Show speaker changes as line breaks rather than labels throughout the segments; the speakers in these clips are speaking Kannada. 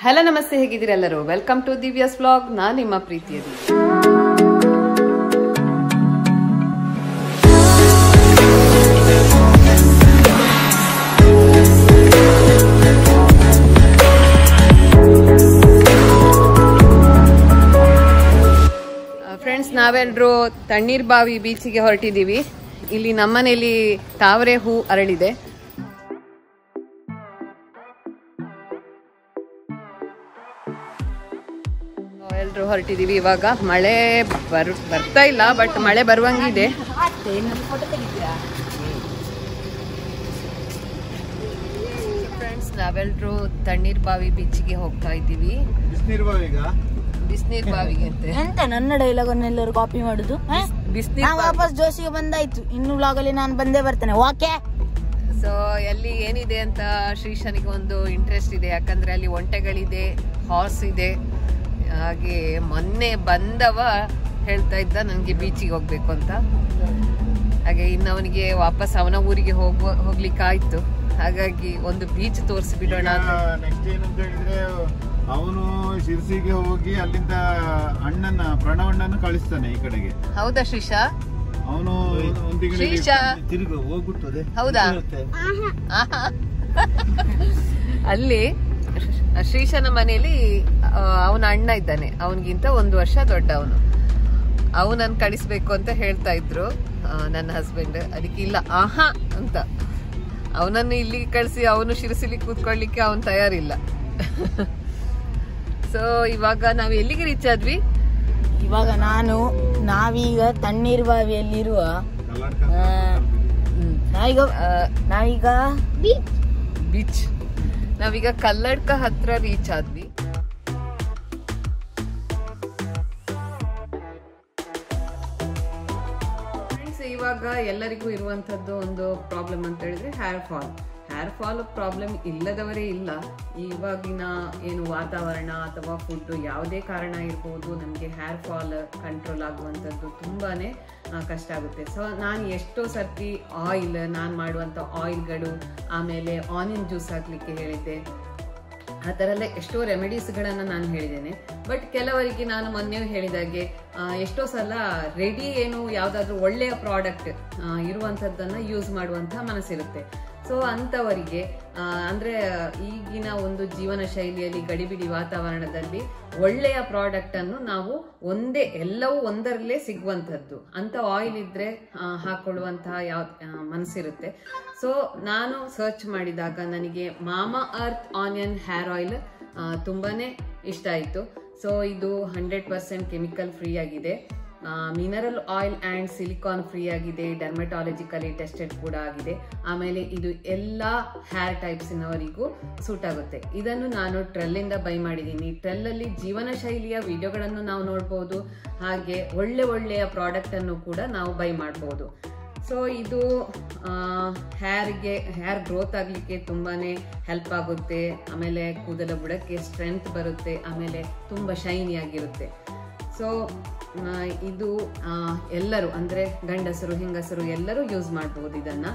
ಹಲೋ ನಮಸ್ತೆ ಹೇಗಿದ್ದೀರಿ ಎಲ್ಲರೂ ವೆಲ್ಕಮ್ ಟು ದಿವ್ಯಾಸ್ ವ್ಲಾಗ್ ನಾನು ನಿಮ್ಮ ಪ್ರೀತಿಯ ದಿವ್ಯ ಫ್ರೆಂಡ್ಸ್ ನಾವೆಲ್ಲರೂ ತಣ್ಣೀರ್ ಬಾವಿ ಬೀಚಿಗೆ ಹೊರಟಿದ್ದೀವಿ ಇಲ್ಲಿ ನಮ್ಮನೇಲಿ ತಾವರೆ ಹೂ ಅರಳಿದೆ ಎಲ್ರು ಹೊರಟಿದೀವಿ ಇವಾಗ ಮಳೆ ಬರ್ ಬರ್ತಾ ಇಲ್ಲ ಬಟ್ ಮಳೆ ಬರುವಂಗಿದೆ ಫ್ರೆಂಡ್ಸ್ ನಾವೆಲ್ಲರೂ ತಣ್ಣೀರ್ ಬಾವಿ ಬೀಚಿಗೆ ಹೋಗ್ತಾ ಇದ್ದೀವಿ
ಬಿಸಿನೀರು ಈಗ
ಬಿಸಿನೀರ್ ಬಾವಿಗೆ ಅಂತೆ
ಎಂತ ನನ್ನ ಡೈಲಾಗ್ ಎಲ್ಲರೂ ಕಾಪಿ ಮಾಡುದು ಹ?
ಬಿಸಿನೀರ್
ನಾ ವಾಪಸ್ ಜೋಶಿಗೆ ಬಂದಾಯ್ತು ಇನ್ನು vlog ಅಲ್ಲಿ ನಾನು ಬಂದೇ ಬರ್ತೇನೆ ಓಕೆ
ಸೊ ಅಲ್ಲಿ ಏನಿದೆ ಅಂತ ಶ್ರೀಶನಿಗೆ ಒಂದು ಇಂಟ್ರೆಸ್ಟ್ ಇದೆ ಯಾಕಂದ್ರೆ ಅಲ್ಲಿ ಒಂಟೆಗಳಿದೆ ಹಾರ್ಸ್ ಇದೆ ಹಾಗೆ ಮೊನ್ನೆ ಬಂದವ ಹೇಳ್ತಾ ಇದ್ದ ನನಗೆ ಬೀಚಿಗೆ ಹೋಗ್ಬೇಕು ಅಂತ ಹಾಗೆ ಇನ್ನು ಅವನಿಗೆ ವಾಪಸ್ ಅವನ ಊರಿಗೆ ಹೋಗುವ ಹೋಗ್ಲಿಕ್ಕೆ ಆಯ್ತು ಹಾಗಾಗಿ ಒಂದು ಬೀಚ್ ತೋರಿಸಿ ಬಿಡೋಣ ಅಂತ
ನೆಕ್ಸ್ಟ್ ಏನಂತ ಹೇಳಿದ್ರೆ ಅವನು ಶಿರ್ಸಿಗೆ ಹೋಗಿ ಅಲ್ಲಿಂದ ಅಣ್ಣನ ಪ್ರಣವಣ್ಣನ ಕಳಿಸ್ತಾನೆ ಈ ಕಡೆಗೆ
ಹೌದಾ ಶ್ರೀಶಾ
ಅವನು ಒಂದು ತಿಂಗಳಿಗೆ
ಶ್ರೀಶಾ
ತಿರುಗು ಹೋಗುತ್ತದೆ
ಹೌದಾ ಆಹಾ. ಅಲ್ಲಿ ಶ್ರೀಶನ ಮನೆಯಲ್ಲಿ ಅವನ ಅಣ್ಣ ಇದ್ದಾನೆ ಅವನಿಗಿಂತ ಒಂದು ವರ್ಷ ದೊಡ್ಡವನು ಅವನನ್ನು ಕಳಿಸ್ಬೇಕು ಅಂತ ಹೇಳ್ತಾ ಇದ್ರು ಆ, ನನ್ನ ಹಸ್ಬೆಂಡ್ ಅದಕ್ಕೆ ಇಲ್ಲ ಆಹಾ ಅಂತ ಅವನನ್ನು ಇಲ್ಲಿಗೆ ಕಳಿಸಿ ಅವನು ಶಿರಸಿಲಿ ಕೂತ್ಕೊಳ್ಳಿಕ್ಕೆ ಅವನು ತಯಾರಿಲ್ಲ ಸೊ ಇವಾಗ ನಾವು ಎಲ್ಲಿಗೆ ರೀಚ್ ಆದ್ವಿ
ಇವಾಗ ನಾನು ನಾವೀಗ ತಣ್ಣೀರ್ ಬಾವಿಯಲ್ಲಿರುವ
ಕರ್ನಾಟಕ
ಆ, ನಾವೀಗ ನಾವೀಗ
ಬೀಚ್ ನಾವೀಗ ಕಲ್ಲಡ್ಕ ಹತ್ರ ರೀಚ್ ಆದ್ವಿ ಫ್ರೆಂಡ್ಸ್ ಇವಾಗ ಎಲ್ಲರಿಗೂ ಇರುವಂತದ್ದು ಒಂದು ಪ್ರಾಬ್ಲಮ್ ಅಂತ ಹೇಳಿದ್ರೆ hair fall hair fall problem ಇಲ್ಲದವರೇ ಇಲ್ಲ ಇವಾಗಿನ ಏನು ವಾತಾವರಣ ಅಥವಾ ಫುಡ್ ಯಾವುದೇ ಕಾರಣ ಇರ್ಬೋದು ನಮಗೆ ಹೇರ್ ಫಾಲ್ ಕಂಟ್ರೋಲ್ ಆಗುವಂಥದ್ದು ತುಂಬಾನೇ ಆ, ಕಷ್ಟ ಆಗುತ್ತೆ ಸೊ ನಾನು ಎಷ್ಟೋ ಸರ್ತಿ ಆಯಿಲ್ ನಾನು ಮಾಡುವಂಥ ಆಯಿಲ್ಗಳು ಆಮೇಲೆ ಆನಿಯನ್ ಜ್ಯೂಸ್ ಹಾಕ್ಲಿಕ್ಕೆ ಹೇಳಿದ್ದೆ ಆ ಥರ ಎಲ್ಲ ಎಷ್ಟೋ ರೆಮಿಡೀಸ್ಗಳನ್ನು ನಾನು ಹೇಳಿದ್ದೇನೆ ಬಟ್ ಕೆಲವರಿಗೆ ನಾನು ಮೊನ್ನೆ ಹೇಳಿದಾಗೆ ಆ, ಎಷ್ಟೋ ಸಲ ರೆಡಿ ಏನು ಯಾವುದಾದ್ರೂ ಒಳ್ಳೆಯ ಪ್ರಾಡಕ್ಟ್ ಇರುವಂಥದ್ದನ್ನು ಯೂಸ್ ಮಾಡುವಂಥ ಮನಸ್ಸಿರುತ್ತೆ ಸೊ ಅಂಥವರಿಗೆ ಆ, ಅಂದ್ರೆ ಈಗಿನ ಒಂದು ಜೀವನ ಶೈಲಿಯಲ್ಲಿ ಗಡಿಬಿಡಿ ವಾತಾವರಣದಲ್ಲಿ ಒಳ್ಳೆಯ ಪ್ರಾಡಕ್ಟ್ ಅನ್ನು ನಾವು ಒಂದೇ ಎಲ್ಲವೂ ಒಂದರಲ್ಲೇ ಸಿಗುವಂಥದ್ದು ಅಂತ ಆಯಿಲ್ ಇದ್ರೆ ಆ, ಹಾಕೊಳ್ಳುವಂತಹ ಯಾವ ಆ, ಮನಸ್ಸಿರುತ್ತೆ ಸೊ ನಾನು ಸರ್ಚ್ ಮಾಡಿದಾಗ ನನಗೆ ಮಾಮಾ ಅರ್ತ್ ಆನಿಯನ್ ಹೇರ್ ಆಯಿಲ್ ತುಂಬಾನೇ ಇಷ್ಟ ಆಯಿತು ಸೊ ಇದು ಹಂಡ್ರೆಡ್ ಪರ್ಸೆಂಟ್ ಕೆಮಿಕಲ್ ಫ್ರೀ ಆಗಿದೆ mineral oil and silicone free ಆಗಿದೆ ಡರ್ಮಟಾಲಜಿಕಲಿ ಟೆಸ್ಟೆಡ್ ಕೂಡ ಆಗಿದೆ ಆಮೇಲೆ ಇದು ಎಲ್ಲ ಹೇರ್ ಟೈಪ್ಸಿನವರಿಗೂ ಸೂಟ್ ಆಗುತ್ತೆ ಇದನ್ನು ನಾನು ಟ್ರೆಲ್ಲಿಂದ ಬೈ ಮಾಡಿದ್ದೀನಿ ಟ್ರೆಲ್ಲಲ್ಲಿ ಜೀವನ ಶೈಲಿಯ ವಿಡಿಯೋಗಳನ್ನು ನಾವು ನೋಡ್ಬೋದು ಹಾಗೆ ಒಳ್ಳೆ ಒಳ್ಳೆಯ ಪ್ರಾಡಕ್ಟನ್ನು ಕೂಡ ನಾವು ಬೈ ಮಾಡ್ಬೋದು ಸೊ ಇದು ಹೇರ್ಗೆ ಹೇರ್ ಗ್ರೋತ್ ಆಗಲಿಕ್ಕೆ ತುಂಬಾನೇ ಹೆಲ್ಪ್ ಆಗುತ್ತೆ ಆಮೇಲೆ ಕೂದಲ ಬುಡಕ್ಕೆ ಸ್ಟ್ರೆಂತ್ ಬರುತ್ತೆ ಆಮೇಲೆ ತುಂಬ ಶೈನಿ ಆಗಿರುತ್ತೆ ಸೊ ಇದು ಆ, ಎಲ್ಲರೂ ಅಂದರೆ ಗಂಡಸರು ಹೆಂಗಸರು ಎಲ್ಲರೂ ಯೂಸ್ ಮಾಡ್ಬೋದು ಇದನ್ನು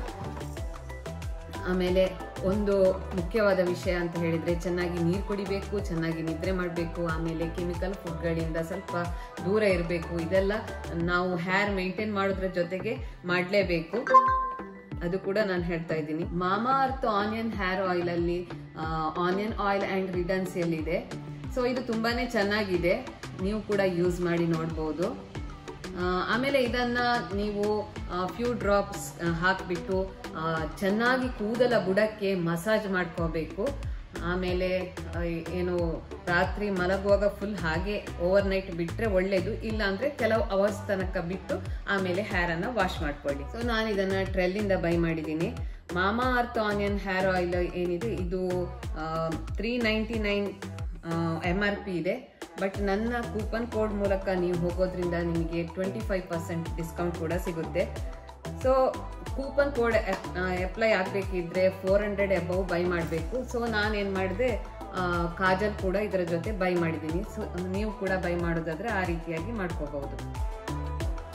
ಆಮೇಲೆ ಒಂದು ಮುಖ್ಯವಾದ ವಿಷಯ ಅಂತ ಹೇಳಿದ್ರೆ ಚೆನ್ನಾಗಿ ನೀರು ಕುಡಿಬೇಕು ಚೆನ್ನಾಗಿ ನಿದ್ರೆ ಮಾಡಬೇಕು ಆಮೇಲೆ ಕೆಮಿಕಲ್ ಫುಡ್ಗಳಿಂದ ಸ್ವಲ್ಪ ದೂರ ಇರಬೇಕು ಇದೆಲ್ಲ ನಾವು ಹೇರ್ ಮೇಂಟೈನ್ ಮಾಡೋದ್ರ ಜೊತೆಗೆ ಮಾಡಲೇಬೇಕು ಅದು ಕೂಡ ನಾನು ಹೇಳ್ತಾ ಇದ್ದೀನಿ Mamaearth onion hair oil ಅಲ್ಲಿ ಆನಿಯನ್ ಆಯಿಲ್ ಅಂಡ್ ರಿಡನ್ಸ್ ಎಲ್ಲಿದೆ ಸೊ ಇದು ತುಂಬಾನೇ ಚೆನ್ನಾಗಿದೆ ನೀವು ಕೂಡ ಯೂಸ್ ಮಾಡಿ ನೋಡ್ಬೋದು ಆ, ಆಮೇಲೆ ಇದನ್ನ ನೀವು ಫ್ಯೂ ಡ್ರಾಪ್ಸ್ ಹಾಕ್ಬಿಟ್ಟು ಆ, ಚೆನ್ನಾಗಿ ಕೂದಲ ಬುಡಕ್ಕೆ ಮಸಾಜ್ ಮಾಡ್ಕೋಬೇಕು ಆಮೇಲೆ ಆ, ಏನು ರಾತ್ರಿ ಮಲಗುವಾಗ ಫುಲ್ ಹಾಗೆ ಓವರ್ ನೈಟ್ ಬಿಟ್ರೆ ಒಳ್ಳೇದು ಇಲ್ಲ ಅಂದ್ರೆ ಕೆಲವು ಅವರ್ಸ್ ತನಕ ಬಿಟ್ಟು ಆಮೇಲೆ ಹೇರ್ ಅನ್ನ ವಾಶ್ ಮಾಡ್ಕೊಳ್ಳಿ ಸೊ ನಾನು ಇದನ್ನ ಟ್ರೆಲ್ಲಿಂದ ಬೈ ಮಾಡಿದ್ದೀನಿ ಮಾಮಾ ಅರ್ತ್ ಆನಿಯನ್ ಹೇರ್ ಆಯಿಲ್ ಏನಿದೆ ಇದು three ninety nine M R P ಇದೆ ಬಟ್ ನನ್ನ ಕೂಪನ್ ಕೋಡ್ ಮೂಲಕ ನೀವು ಹೋಗೋದ್ರಿಂದ ನಿಮಗೆ ಟ್ವೆಂಟಿ ಫೈವ್ ಪರ್ಸೆಂಟ್ ಡಿಸ್ಕೌಂಟ್ ಕೂಡ ಸಿಗುತ್ತೆ ಸೊ ಕೂಪನ್ ಕೋಡ್ ಅಪ್ಲೈ ಆಗಬೇಕಿದ್ರೆ ಫೋರ್ ಹಂಡ್ರೆಡ್ ಎಬವ್ ಬೈ ಮಾಡಬೇಕು ಸೊ ನಾನೇನು ಮಾಡಿದೆ ಕಾಜಲ್ ಕೂಡ ಇದರ ಜೊತೆ ಬೈ ಮಾಡಿದ್ದೀನಿ ಸೊ ನೀವು ಕೂಡ ಬೈ ಮಾಡೋದಾದ್ರೆ ಆ ರೀತಿಯಾಗಿ ಮಾಡ್ಕೋಬಹುದು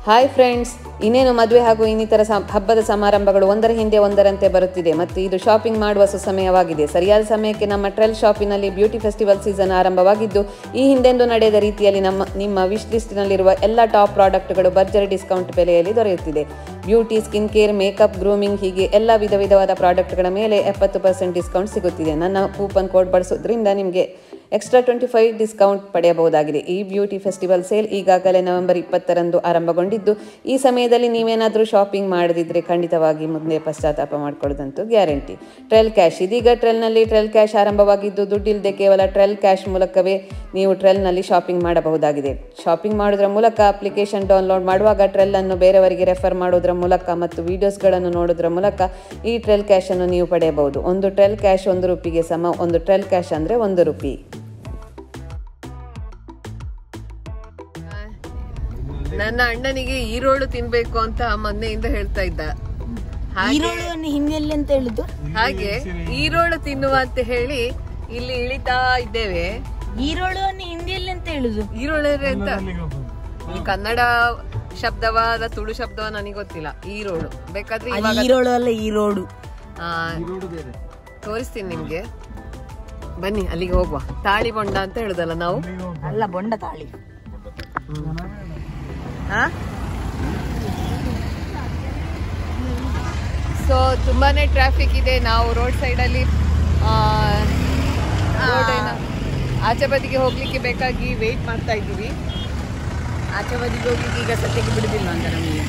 ಹಾಯ್ ಫ್ರೆಂಡ್ಸ್ ಇನ್ನೇನು ಮದುವೆ ಹಾಗೂ ಇನ್ನಿತರ ಸಂ- ಹಬ್ಬದ ಸಮಾರಂಭಗಳು ಒಂದರ ಹಿಂದೆ ಒಂದರಂತೆ ಬರುತ್ತಿದೆ ಮತ್ತು ಇದು ಶಾಪಿಂಗ್ ಮಾಡುವ ಸುಸಮಯವಾಗಿದೆ ಸರಿಯಾದ ಸಮಯಕ್ಕೆ ನಮ್ಮ ಟ್ರೆಲ್ ಶಾಪಿನಲ್ಲಿ ಬ್ಯೂಟಿ ಫೆಸ್ಟಿವಲ್ ಸೀಸನ್ ಆರಂಭವಾಗಿದ್ದು ಈ ಹಿಂದೆಂದು ನಡೆಯದ ರೀತಿಯಲ್ಲಿ ನಮ್ಮ ನಿಮ್ಮ ವಿಶ್ ಲಿಸ್ಟ್ನಲ್ಲಿರುವ ಎಲ್ಲ ಟಾಪ್ ಪ್ರಾಡಕ್ಟ್ಗಳು ಭರ್ಜರಿ ಡಿಸ್ಕೌಂಟ್ ಬೆಲೆಯಲ್ಲಿ ದೊರೆಯುತ್ತಿದೆ beauty skin care makeup grooming ಹೀಗೆ ಎಲ್ಲ ವಿಧ ವಿಧವಾದ ಪ್ರಾಡಕ್ಟ್ಗಳ ಮೇಲೆ ಎಪ್ಪತ್ತು ಪರ್ಸೆಂಟ್ ಡಿಸ್ಕೌಂಟ್ ಸಿಗುತ್ತಿದೆ ನನ್ನ ಕೂಪನ್ ಕೋಡ್ ಬಳಸೋದ್ರಿಂದ ನಿಮಗೆ ಎಕ್ಸ್ಟ್ರಾ ಟ್ವೆಂಟಿ ಫೈವ್ ಡಿಸ್ಕೌಂಟ್ ಪಡೆಯಬಹುದಾಗಿದೆ ಈ ಬ್ಯೂಟಿ ಫೆಸ್ಟಿವಲ್ ಸೇಲ್ ಈಗಾಗಲೇ ನವೆಂಬರ್ ಇಪ್ಪತ್ತರಂದು ಆರಂಭಗೊಂಡಿದ್ದು ಈ ಸಮಯದಲ್ಲಿ ನೀವೇನಾದರೂ ಶಾಪಿಂಗ್ ಮಾಡದಿದ್ರೆ ಖಂಡಿತವಾಗಿ ಮುಂದೆ ಪಶ್ಚಾತ್ತಾಪ ಮಾಡ್ಕೊಳ್ಳೋದಂತೂ ಗ್ಯಾರಂಟಿ ಟ್ರೆಲ್ ಕ್ಯಾಶ್ ಇದೀಗ ಟ್ರೆಲ್ನಲ್ಲಿ ಟ್ರೆಲ್ ಕ್ಯಾಶ್ ಆರಂಭವಾಗಿದ್ದು ದುಡ್ಡಿಲ್ಲದೆ ಕೇವಲ ಟ್ರೆಲ್ ಕ್ಯಾಶ್ ಮೂಲಕವೇ ನೀವು ಟ್ರೆಲ್ನಲ್ಲಿ ಶಾಪಿಂಗ್ ಮಾಡಬಹುದಾಗಿದೆ ಶಾಪಿಂಗ್ ಮಾಡೋದ್ರ ಮೂಲಕ ಅಪ್ಲಿಕೇಶನ್ ಡೌನ್ಲೋಡ್ ಮಾಡುವಾಗ ಟ್ರೆಲ್ ಅನ್ನು ಬೇರೆಯವರಿಗೆ ರೆಫರ್ ಮಾಡೋದ್ರ ಮೂಲಕ ಮತ್ತು ವಿಡಿಯೋಸ್ಗಳನ್ನು ನೋಡೋದ್ರ ಮೂಲಕ ಈ ಟ್ರೆಲ್ ಕ್ಯಾಶ್ ಅನ್ನು ನೀವು ಪಡೆಯಬಹುದು ಒಂದು ಟ್ರೆಲ್ ಕ್ಯಾಶ್ ಒಂದು ರೂಪಿಗೆ ಸಮ ಒಂದು ಟ್ರೆಲ್ ಕ್ಯಾಶ್ ಅಂದರೆ ಒಂದು ರೂಪಿ ನನ್ನ ಅಣ್ಣನಿಗೆ ಈರೋಳು ತಿನ್ಬೇಕು ಅಂತ ಮೊನ್ನೆಯಿಂದ ಹೇಳ್ತಾ ಇದ್ದ ಹಾಗೆ
ಈರುಳ್ಳಿಯನ್ನು ಹಿಂದಿಯಲ್ಲಿ ಅಂತ ಹೇಳಿದ್ದು
ಹಾಗೆ ಈರೋಳು ತಿನ್ನುವ ಅಂತ ಹೇಳಿ ಇಲ್ಲಿ ಇಳಿತಾ ಇದ್ದೇವೆ
ಈರುಳ್ಳಿಯನ್ನು ಹಿಂದಿಯಲ್ಲಿ ಅಂತ ಹೇಳುದು
ಈರೋಳು ಅಂತ ಈ ಕನ್ನಡ ಶಬ್ದವ ಅಲ್ಲ ತುಳು ಶಬ್ದವ ನನಗೆ ಗೊತ್ತಿಲ್ಲ ಈರೋಳು ಬೇಕಾದ್ರೆ
ಅದು
ಇವಾಗ
ಈರೋಳು ಅಲ್ಲ ಈರೋಡು
ಆ, ತೋರಿಸ್ತೀನಿ ನಿಮ್ಗೆ ಬನ್ನಿ ಅಲ್ಲಿಗೆ ಹೋಗುವ ತಾಳಿ ಬೊಂಡ ಅಂತ ಹೇಳುದಲ್ಲ ನಾವು
ಅಲ್ಲ ಬೊಂಡ ತಾಳಿ
ಸೊ ತುಂಬಾನೇ ಟ್ರಾಫಿಕ್ ಇದೆ ನಾವು ರೋಡ್ ಸೈಡಲ್ಲಿ ಆಚೆ ಬದಿಗೆ ಹೋಗ್ಲಿಕ್ಕೆ ಬೇಕಾಗಿ ವೆಯ್ಟ್ ಮಾಡ್ತಾ ಇದ್ದೀವಿ
ಆಚೆ ಬದಿಗೆ ಹೋಗ್ಲಿಕ್ಕೆ ಈಗ ಸದ್ಯಕ್ಕೆ ಬಿಡುದಿಲ್ಲ ಅಂತ ನಮಗೆ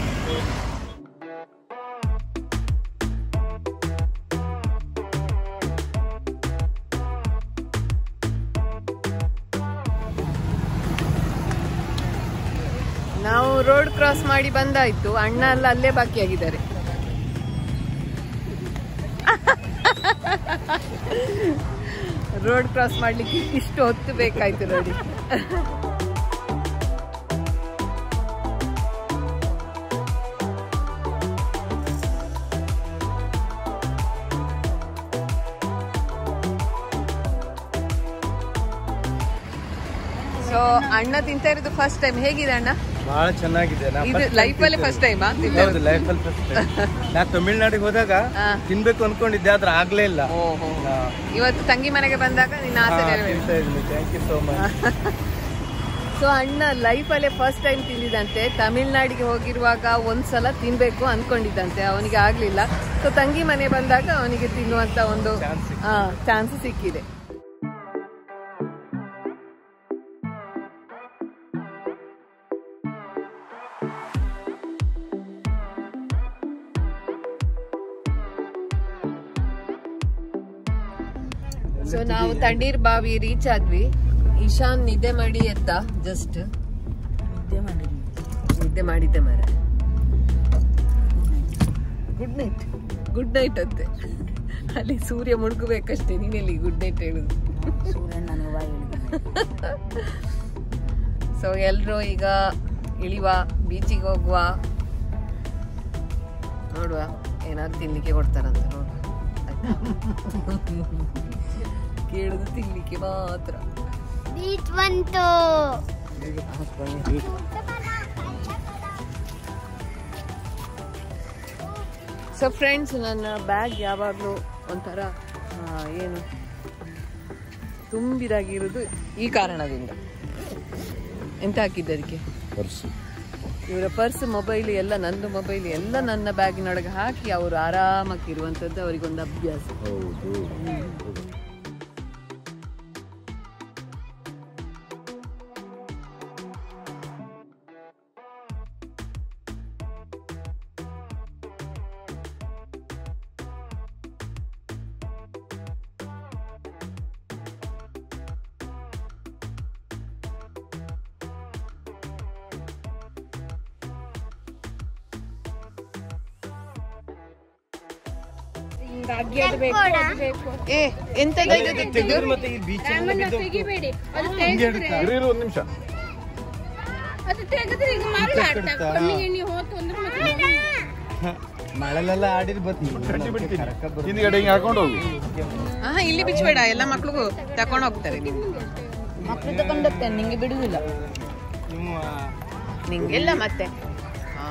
ನಾವು ರೋಡ್ ಕ್ರಾಸ್ ಮಾಡಿ ಬಂದಾಯ್ತು ಅಣ್ಣ ಎಲ್ಲ ಅಲ್ಲೇ ಬಾಕಿಯಾಗಿದ್ದಾರೆ ರೋಡ್ ಕ್ರಾಸ್ ಮಾಡ್ಲಿಕ್ಕೆ ಇಷ್ಟು ಹೊತ್ತು ಬೇಕಾಯ್ತು ನೋಡಿ ಸೊ ಅಣ್ಣ ತಿಂತಾ ಇರೋದು ಫಸ್ಟ್ ಟೈಮ್ ಹೇಗಿದೆ ಅಣ್ಣ
ಬಹಳ ಚೆನ್ನಾಗಿದೆ ನಾ
ಇದು
first time
ಲೈಫಲ್ಲಿ
ತಿಂತಿರೋದು.
ಫಸ್ಟ್ ಟೈಮಾ
ಹೌದು ಲೈಫ್ ಅಲ್ಲಿ ಫಸ್ಟ್ ನಾ ತಮಿಳ್ನಾಡಿಗೆ ಹೋದಾಗ
ಹಾ.
ತಿನ್ಬೇಕು ಅನ್ಕೊಂಡಿದ್ದೆ ಆದ್ರೆ ಆಗ್ಲೇ ಇಲ್ಲ
ಓಹೋ ಇವತ್ತು ತಂಗಿ ಮನೆಗೆ ಬಂದಾಗ ನಿನ್ನ ಆಸೆ ನೆರವೇರಿತು.
ತಿಂತಾ ಇದ್ದೀನಿ thank you so much
so ಅಣ್ಣ ಲೈಫಲ್ಲೇ ಫಸ್ಟ್ ಟೈಮ್ ತಿಂದಿದಂತೆ ತಮಿಳ್ನಾಡಿಗೆ ಹೋಗಿರುವಾಗ ಒಂದ್ಸಲ ತಿನ್ಬೇಕು ಅನ್ಕೊಂಡಿದ್ದಂತೆ ಅವನಿಗೆ ಆಗ್ಲಿಲ್ಲ ಸೊ ತಂಗಿ ಮನೆ ಬಂದಾಗ ಅವನಿಗೆ ತಿನ್ನುವಂತ ಒಂದು
Chance ಸಿಕ್ಕಿದೆ.
ಚಾನ್ಸ್ ಸಿಕ್ಕಿದೆ ಸೊ ನಾವು ತಣ್ಣೀರ್ ಬಾವಿ ರೀಚ್ ಆದ್ವಿ ಇಶಾನ್ ನಿದ್ದೆ ಮಾಡಿ ಎದ್ದ ಜಸ್ಟ್
ನಿದ್ದೆ ಮಾಡಿದ್ವಿ
ನಿದ್ದೆ ಮಾಡಿದ್ದೆ ಮರ ಗುಡ್ ನೈಟ್ ಗುಡ್ ನೈಟ್ ಅಂತೆ ಅಲ್ಲಿ ಸೂರ್ಯ ಮುಳುಗಬೇಕಷ್ಟೇ ನೀನೆಲ್ಲಿ ಗುಡ್ ನೈಟ್ ಹೇಳುದು
ಸೂರ್ಯನ ನನಗೆ ಬಾಯಿ ಹೇಳಿದ್ದಾನೆ.
ಸೊ ಎಲ್ರು ಈಗ ಇಳಿವ ಬೀಚಿಗೆ ಹೋಗುವ ನೋಡುವ ಏನಾದ್ರು ತಿನ್ಲಿಕ್ಕೆ ಕೊಡ್ತಾರಂತ ನೋಡುವ ಆಯ್ತಾ? ಕೇಳುದು ತಿನ್ಲಿಕ್ಕೆ ಮಾತ್ರ ಹಾಕ್ಕೊಳ್ಳಿ. ಸೊ ಫ್ರೆಂಡ್ಸ್ ನನ್ನ ಬ್ಯಾಗ್ ಯಾವಾಗಲೂ ಒಂಥರ ಆ, ಏನು ತುಂಬಿದಾಗಿರೋದು ಈ ಕಾರಣದಿಂದ ಎಂತ ಹಾಕಿದ್ದು ಅದಕ್ಕೆ ಇವರ ಪರ್ಸ್ ಮೊಬೈಲ್ ಎಲ್ಲ ನಂದು ಮೊಬೈಲ್ ಎಲ್ಲ ನನ್ನ ಬ್ಯಾಗಿನೊಳಗೆ ಹಾಕಿ ಅವರು ಆರಾಮಾಗಿ ಇರುವಂಥದ್ದು ಅವರಿಗೊಂದು ಅಭ್ಯಾಸ ಏ ಎಂತದ ಇದು ತೆಗ್ದಿದ್ದು?
ಮತ್ತೆ ಈ ಬೀಚ್
ಇರು, ಇರು, ಒಂದ್ ನಿಮಿಷ
ಮಳೆಲೆಲ್ಲ ಆಡಿದ್ ಬತ್ತಿ
ಕಟ್ಟಿ ಬಿಡ್ತೀನಿ ಹಿಂದ್ಗಡೆ ಹಿಂಗೆ ಹಾಕೊಂಡು ಹೋಗು
ಆಹಾ ಇಲ್ಲಿ ಬಿಚ್ಚಬೇಡ ಎಲ್ಲ ಮಕ್ಳಿಗೂ ತಕೊಂಡು ಹೋಗ್ತಾರೆ ನೀವು
ಮಕ್ಕಳು ತಗೊಂಡೋಗ್ತೇನೆ ನಿಂಗೆ ಬಿಡುದಿಲ್ಲ
ನಿಮ್ಮ
ನಿಂಗೆಲ್ಲ ಮತ್ತೆ ಆ.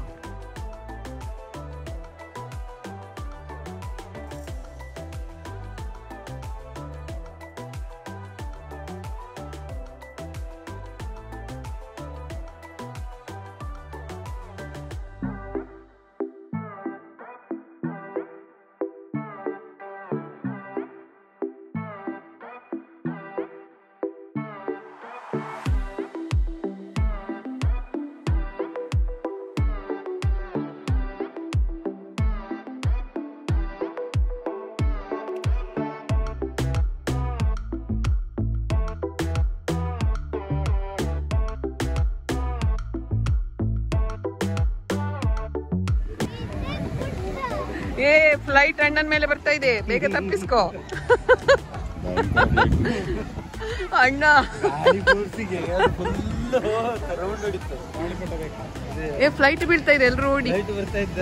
ಏ ಫ್ಲೈಟ್ ಅಣ್ಣನ ಮೇಲೆ ಬರ್ತಾ ಇದೆ ಬೇಗ ತಪ್ಪಿಸ್ಕೋ ಅಣ್ಣ
ಗಾಡಿ ಫೋರ್ಸಿಗೆ ಫುಲ್ ರೌಂಡ್ ಹೊಡಿತು
ಏ ಫ್ಲೈಟ್ ಬೀಳ್ತಾ ಇದೆ ಎಲ್ರು ಓಡಿ
ಲೈಟ್ ಬರ್ತಾ ಇದ್ದ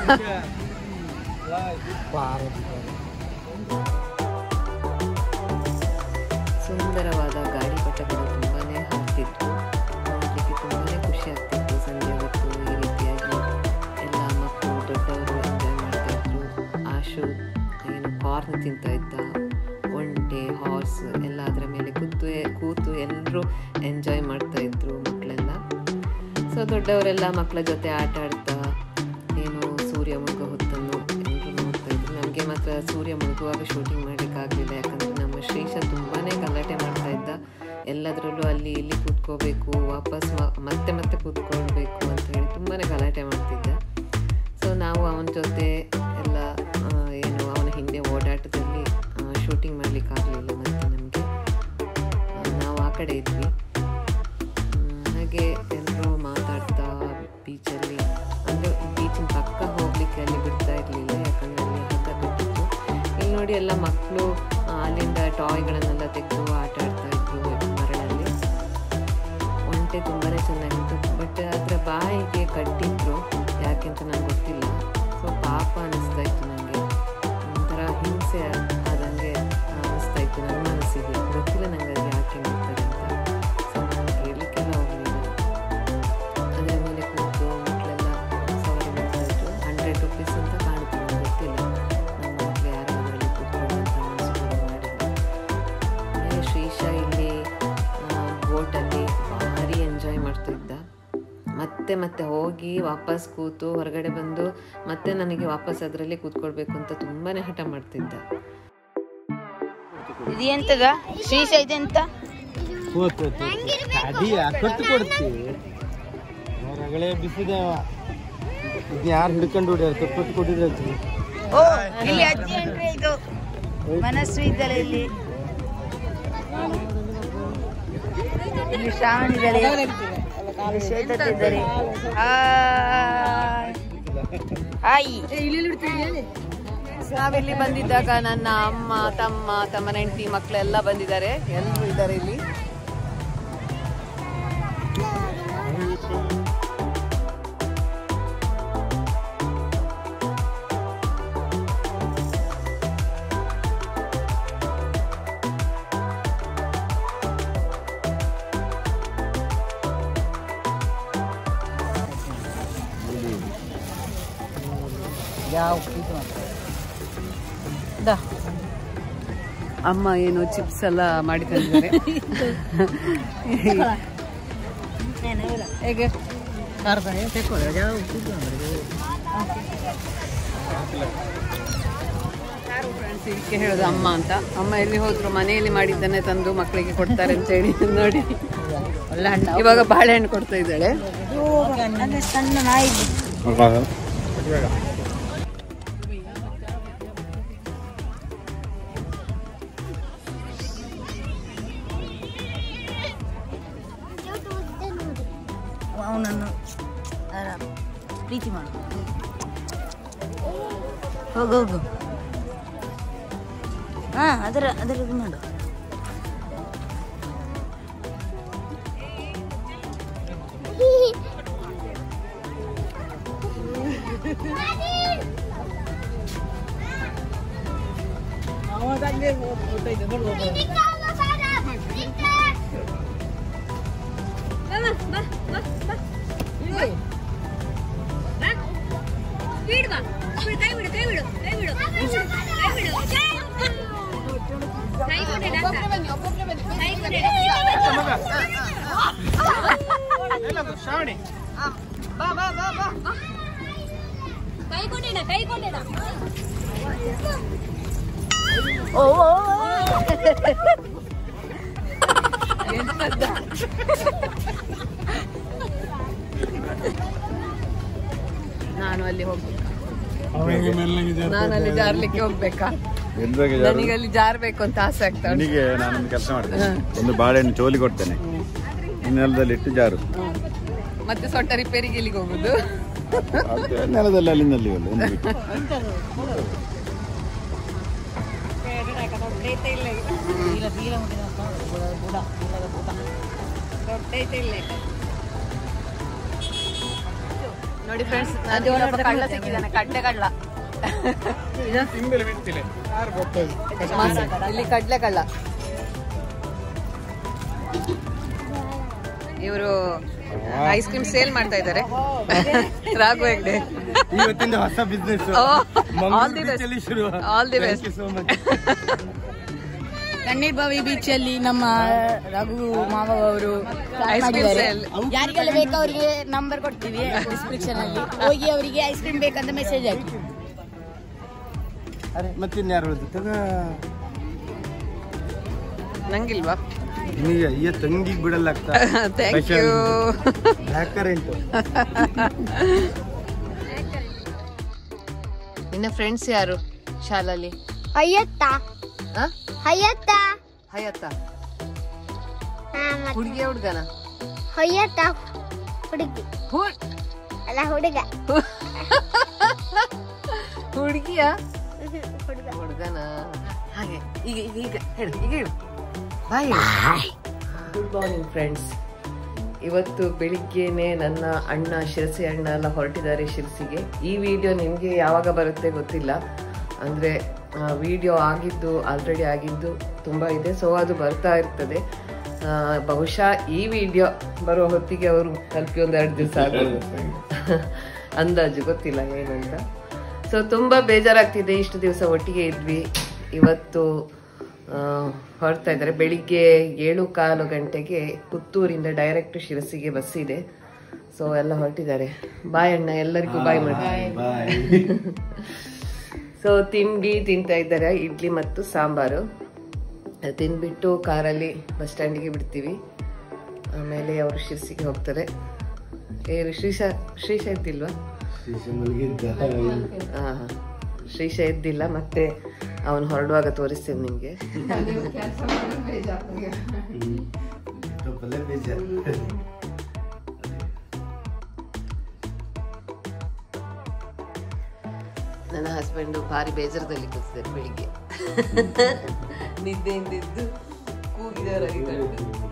ಸುಂದರವಾದ ಗಾಳಿ ಪಟಗಳು ತುಂಬಾನೇ ಹಾಕ್ತಿತ್ತು ನೋಡಲಿಕ್ಕೆ ತುಂಬಾನೇ ಖುಷಿ ಆಗ್ತಿತ್ತು ಸಂಜೆ ಹೊತ್ತು ಈ ರೀತಿಯಾಗಿ ಎಲ್ಲ ಮಕ್ಕಳು ದೊಡ್ಡವರು ಎಂಜಾಯ್ ಮಾಡ್ತಾ ಇದ್ರು ಆಶು ಏನು ಕಾರ್ನ್ ತಿಂತಾ ಇದ್ದ ಒಂಟೆ ಹಾರ್ಸ್ ಎಲ್ಲ ಅದರ ಮೇಲೆ ಕೂತು ಕೂತು ಎಲ್ಲರೂ ಎಂಜಾಯ್ ಮಾಡ್ತಾ ಇದ್ರು ಮಕ್ಕಳೆಲ್ಲ ಸೊ ದೊಡ್ಡವರೆಲ್ಲ ಮಕ್ಕಳ ಜೊತೆ ಆಟ ಆಡ್ತಾ ಏನು ಸೂರ್ಯ ಮುಳುಗೋ ಹೊತ್ತನ್ನು ಎಲ್ಲರೂ ನೋಡ್ತಾ ಇದ್ರು ನಮಗೆ ಮಾತ್ರ ಸೂರ್ಯ ಮುಳುಗುವಾಗ ಶೂಟಿಂಗ್ ಮಾಡಲಿಕ್ಕಾಗಲಿಲ್ಲ ಯಾಕಂದರೆ ನಮ್ಮ ಶ್ರೀಶ ತುಂಬಾ ಗಲಾಟೆ ಮಾಡ್ತಾ ಇದ್ದ ಎಲ್ಲದರಲ್ಲೂ ಅಲ್ಲಿ ಇಲ್ಲಿ ಕೂತ್ಕೋಬೇಕು ವಾಪಸ್ ಮ- ಮತ್ತೆ ಮತ್ತೆ ಕೂತ್ಕೊಳ್ಬೇಕು ಅಂತ ಹೇಳಿ ತುಂಬಾ ಗಲಾಟೆ ಮಾಡ್ತಿದ್ದ ಸೊ ನಾವು ಅವನ ಜೊತೆ ಎಲ್ಲ ಆ, ಏನು ಅವನ ಹಿಂದೆ ಓಡಾಟದಲ್ಲಿ ಶೂಟಿಂಗ್ ಮಾಡಲಿಕ್ಕಾಗಲಿಲ್ಲ ಮತ್ತೆ ನಮಗೆ ನಾವು ಆ ಕಡೆ ಇದ್ವಿ ಹ್ಮ್, ಹಾಗೆ ಎಲ್ಲರೂ ಮಾತಾಡ್ತಾ ಬೀಚಲ್ಲಿ ಅಂದರೆ ಬೀಚಿನ ಪಕ್ಕ ಹೋಗ್ಲಿಕ್ಕೆ ಅಲ್ಲಿ ಬಿಡ್ತಾ ಇರಲಿಲ್ಲ ಯಾಕಂದರೆ ಅಲ್ಲಿ ಹಗ್ಗ ಕಟ್ಟಿತ್ತು ಇಲ್ಲಿ ನೋಡಿ ಎಲ್ಲ ಮಕ್ಕಳು ಅಲ್ಲಿಂದ ಟಾಯ್ಗಳನ್ನೆಲ್ಲ ತೆಗೆದು ಆಟ ಆಡ್ತಾ ಇದ್ರು ಮರಳಲ್ಲಿ ಒಂಟೆ ತುಂಬಾ ಚೆನ್ನಾಗಿತ್ತು ಬಟ್ ಅದರ ಬಾಯಿಗೆ ಕಟ್ಟಿದ್ರು ಯಾಕೆಂತ ನಂಗೆ ಗೊತ್ತಿಲ್ಲ ಸೊ ಪಾಪ ಅನ್ನಿಸ್ತಾ ಇತ್ತು ನನಗೆ ಒಂಥರ ಹಿಂಸೆ ಆದಂಗೆ ಅನ್ನಿಸ್ತಾ ಇತ್ತು ನನ್ನ ಮನಸ್ಸಿಗೆ ಗೊತ್ತಿಲ್ಲ ನಂಗೆ ಅದು ಯಾಕೆ ಮಾಡ್ತಾರೆ ಅಂತ ಸೊ ನಾನು ಕೇಳಲಿಕ್ಕೆಲ್ಲ ಹೋಗಲಿಲ್ಲ ಅದರ ಮೇಲೆ ಕೂತು ಮಕ್ಕಳೆಲ್ಲ ಸವಾರಿ ಮಾಡ್ತಾ ಇದ್ರು ಹಂಡ್ರೆಡ್ ರುಪೀಸ್ ಅಂತ ಕಾಣುತ್ತೆ ನಂಗೆ ಗೊತ್ತಿಲ್ಲ ನಮ್ಮ ಮಕ್ಕಳು ಯಾರು ಅದರಲ್ಲಿ ಕೂತ್ಕೊಂಡು ಅಂತ ಅನಿಸ್ಕೊಂಡು ಮಾಡಿಲ್ಲ ಆಮೇಲೆ ಶ್ರೀಶ ಇಲ್ಲಿ ಬೋಟಲ್ಲಿ ಭಾರಿ ಎಂಜಾಯ್ ಮಾಡ್ತಾ ಇದ್ದ ಮತ್ತೆ ಮತ್ತೆ ಹೋಗಿ ವಾಪಸ್ ಕೂತು ಹೊರಗಡೆ ಬಂದು ಮತ್ತೆ ನನಗೆ ವಾಪಸ್ ಅದರಲ್ಲಿ ಕೂತ್ಕೊಳ್ಬೇಕು ಅಂತ ತುಂಬಾನೇ ಹಠ ಮಾಡ್ತಿದ್ದ
ಇದು ಎಂತದ ಶ್ರೀಶ ಇದೆಂತ
ಹೋತು ಗಾಡಿ ಕೊಟ್ಟು ಕೊಡ್ತೀವಿ ಹೊರಗಡೆ ಬಿಸಿದವ ಇದು ಯಾರು ಹಿಡ್ಕೊಂಡು ಹೊಡ್ಯಾರ ಕೊಟ್ಟು ಕೊಟ್ಟಿದ್ರೆ
ಓ ಇಲ್ಲಿ ಅಜ್ಜಿ ಎಂಟ್ರಿ ಇದು ಮನಸ್ಸು ಇದ್ದಲ್ಲ ಇಲ್ಲಿ ಇಲ್ಲಿ ಶ್ರಾವಣ್ ಇದ್ದಾರೆ ಇಲ್ಲಿ ಶ್ವೇತತ್ ಇದ್ದಾರೆ ಹಾಯ್. ಹಾಯ್
ನಾವಿಲ್ಲಿ ಬಂದಿದ್ದಾಗ ನನ್ನ ಅಮ್ಮ ತಮ್ಮ ತಮ್ಮನ ಹೆಂಡತಿ ಮಕ್ಕಳೆಲ್ಲ ಬಂದಿದ್ದಾರೆ ಎಲ್ಲರೂ ಇದ್ದಾರೆ ಇಲ್ಲಿ ದಾ. ಅಮ್ಮ ಏನು ಚಿಪ್ಸ್ ಎಲ್ಲ ಮಾಡಿ ತಂದಿದ್ದಾರೆ ಹೇಗೆ ಫ್ರೆಂಡ್ಸ್ ಇದಕ್ಕೆ ಹೇಳೋದು ಅಮ್ಮ ಅಂತ ಅಮ್ಮ ಎಲ್ಲಿ ಹೋದ್ರು ಮನೆಯಲ್ಲಿ ಮಾಡಿದ್ದನ್ನೇ ತಂದು ಮಕ್ಕಳಿಗೆ ಕೊಡ್ತಾರೆ ಅಂತ ಹೇಳಿ ನೋಡಿ ಇವಾಗ ಬಾಳೆಹಣ್ಣು ಕೊಡ್ತಾ ಇದ್ದಾಳೆ
ಅದೇ ಸಣ್ಣ ನಾಯಿ ಅವನನ್ನು ಪ್ರೀತಿ ಮಾಡು ಹೋಗು ಹೋಗು ಹಾ ಅದರ ಅದರ ಇದು ಮಾಡು
ಶ್ರಾವಣಿ
ಕೈ ಕೊಟ್ಟಿಡ ಕೈ ಕೊಟ್ಟಿಡ
ಓ ಓ, ಓ.
ನಾನು ಅಲ್ಲಿ ಹೋಗ್ಬೇಕು ನಾನು ಅಲ್ಲಿ ಜಾರ್ಲಿಕ್ಕೆ ಹೋಗ್ಬೇಕಾ
ಎಲ್ರಿಗೆ
ನನಗೆ ಅಲ್ಲಿ ಜಾರ್ಬೇಕು ಅಂತ ಆಸೆ ಆಗ್ತಾ ಉಂಟು
ನಿನಗೆ ನಾನೊಂದು ಕೆಲಸ ಮಾಡ್ತೇನೆ ಒಂದು ಬಾಳೆಹಣ್ಣು ಚೋಲಿ ಕೊಡ್ತೇನೆ ನೆಲದಲ್ಲಿ ಇಟ್ಟು ಜಾರು
ಮತ್ತೆ ಸೊಟ್ಟ ರಿಪೇರಿಗೆ ಇಲ್ಲಿಗೆ ಹೋಗುದು
ಅದು ನೆಲದಲ್ಲಿ ಅಲ್ಲಿಂದಲ್ಲಿ ಒಂದು ಬಿಟ್ಟು.
ನೋಡಿ ಫ್ರೆಂಡ್ಸ್ ನಾನು ಕಳ್ಳ ಸಿಕ್ಕಿದ್ದಾನೆ ಕಡ್ಲೆ ಕಳ್ಳ ಇಲ್ಲಿ ಕಡ್ಲೆ ಕಳ್ಳ ಇವರು ಐಸ್ ಕ್ರೀಮ್ ಸೇಲ್ ಮಾಡ್ತಾ ಇದ್ದಾರೆ ರಾಘು ಹೆಗ್ಡೆ
ಇವತ್ತಿಂದ ಹೊಸ ಬಿಸ್ನೆಸ್
ಆಲ್ ದಿ ಬೆಸ್ಟ್
ಶುರು
all the best
so much
Tannir Bavi beach ಅಲ್ಲಿ ನಮ್ಮ ರಘು ಮಾವ ಅವರು
ಐಸ್ ಕ್ರೀಮ್ ಸೇಲ್
ಯಾರಿಗೆಲ್ಲ ಬೇಕು ಅವರಿಗೆ ನಂಬರ್ ಕೊಡ್ತೀವಿ ಡಿಸ್ಕ್ರಿಪ್ಷನ್ ಅಲ್ಲಿ ಹೋಗಿ ಅವರಿಗೆ ಐಸ್ ಕ್ರೀಮ್ ಬೇಕಂತ ಮೆಸೇಜ್ ಹಾಕಿ
ಮತ್ತಿನ್ಯಾರು ಉಳಿದು ತಗ
ನಂಗಿಲ್ವಾ
ನೀಗ ಈ ತಂಗಿಗೆ ಬಿಡಲ್ಲ ಆಗ್ತಾ
ಥ್ಯಾಂಕ್ ಯು
ಬ್ಲ್ಯಾಕ್ ಕರೆಂಟ್
ನಿನ್ನ ಫ್ರೆಂಡ್ಸ್ ಯಾರು ಶಾಲಲ್ಲಿ
ಹಯ್ಯತ್ತ
ಆ?
ಹಯ್ಯತ್ತ
ಹಯತ್ತ
ಹಾ ಮತ್
ಹುಡುಗಿಯ ಹುಡುಗನ
ಹಯ್ಯತ್ತ ಹುಡುಗಿ ಅಲ್ಲ ಹುಡುಗ
ಹುಡುಗಿಯ
ಹುಡುಗ
ಹುಡುಗನ ಹಾಗೆ ಈಗ ಈಗ ಈಗ ಹೇಳು ಈಗ ಹೇಳು ಬಾಯ್ ಗುಡ್ ಮಾರ್ನಿಂಗ್ ಫ್ರೆಂಡ್ಸ್ ಇವತ್ತು ಬೆಳಿಗ್ಗೆನೆ ನನ್ನ ಅಣ್ಣ ಶಿರಸಿ ಅಣ್ಣ ಎಲ್ಲ ಹೊರಟಿದ್ದಾರೆ ಶಿರಸಿಗೆ ಈ ವಿಡಿಯೋ ನಿಮಗೆ ಯಾವಾಗ ಬರುತ್ತೆ ಗೊತ್ತಿಲ್ಲ ಅಂದರೆ ವಿಡಿಯೋ ಆಗಿದ್ದು ಆಲ್ರೆಡಿ ಆಗಿದ್ದು ತುಂಬ ಇದೆ ಸೊ ಅದು ಬರ್ತಾ ಇರ್ತದೆ ಆ, ಬಹುಶಃ ಈ ವಿಡಿಯೋ ಬರೋ ಹೊತ್ತಿಗೆ ಅವರು ತಲುಪಿ ಒಂದು ಎರಡು ದಿವಸ ಆಗ್ಬೋದು ಅಂದಾಜು ಗೊತ್ತಿಲ್ಲ ಏನಂತ ಸೊ ತುಂಬ ಬೇಜಾರಾಗ್ತಿದೆ ಇಷ್ಟು ದಿವಸ ಒಟ್ಟಿಗೆ ಇದ್ವಿ ಇವತ್ತು ಆ, ಹೊರಡ್ತಾ ಇದ್ದಾರೆ ಬೆಳಿಗ್ಗೆ ಏಳು ಕಾಲು ಗಂಟೆಗೆ ಪುತ್ತೂರಿಂದ ಡೈರೆಕ್ಟ್ ಶಿರಸಿಗೆ ಬಸ್ ಇದೆ ಸೊ ಎಲ್ಲ ಹೊರಟಿದ್ದಾರೆ ಬಾಯ್ ಅಣ್ಣ ಎಲ್ಲರಿಗೂ ಬಾಯ್ ಮಾಡಿ ಸೊ ತಿಂಡಿ ತಿಂತಾ ಇದ್ದಾರೆ ಇಡ್ಲಿ ಮತ್ತು ಸಾಂಬಾರು ಅದು ತಿಂದ್ಬಿಟ್ಟು ಕಾರಲ್ಲಿ ಬಸ್ ಸ್ಟ್ಯಾಂಡಿಗೆ ಬಿಡ್ತೀವಿ ಆಮೇಲೆ ಅವರು ಶಿರ್ಸಿಗೆ ಹೋಗ್ತಾರೆ ಏ ಶ್ರೀಶ ಶ್ರೀಶ ಇದ್ದಿಲ್ವಾ ಹಾ ಶ್ರೀಶ ಎದ್ದಿಲ್ಲ ಮತ್ತೆ ಅವನು ಹೊರಡುವಾಗ ತೋರಿಸ್ತೇನೆ ನಿಮಗೆ ನನ್ನ ಹಸ್ಬೆಂಡು ಭಾರಿ ಬೇಜಾರದಲ್ಲಿ ಕೂತಿದ್ದಾರೆ ಬೆಳಿಗ್ಗೆ ನಿದ್ದೆಯಿಂದಿದ್ದು ಕೂಗಿದವರಾಗಿದ್ದಾರೆ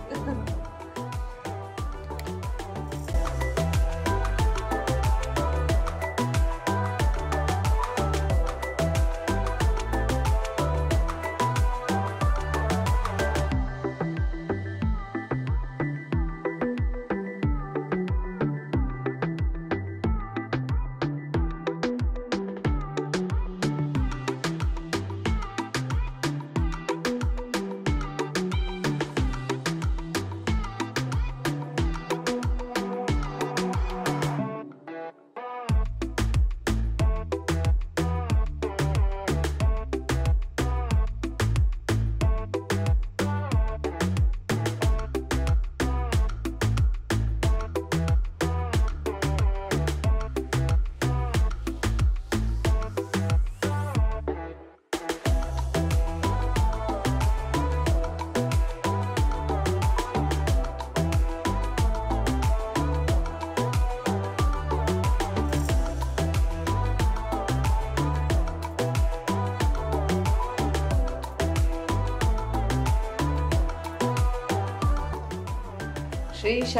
ಶ್ರೀಶ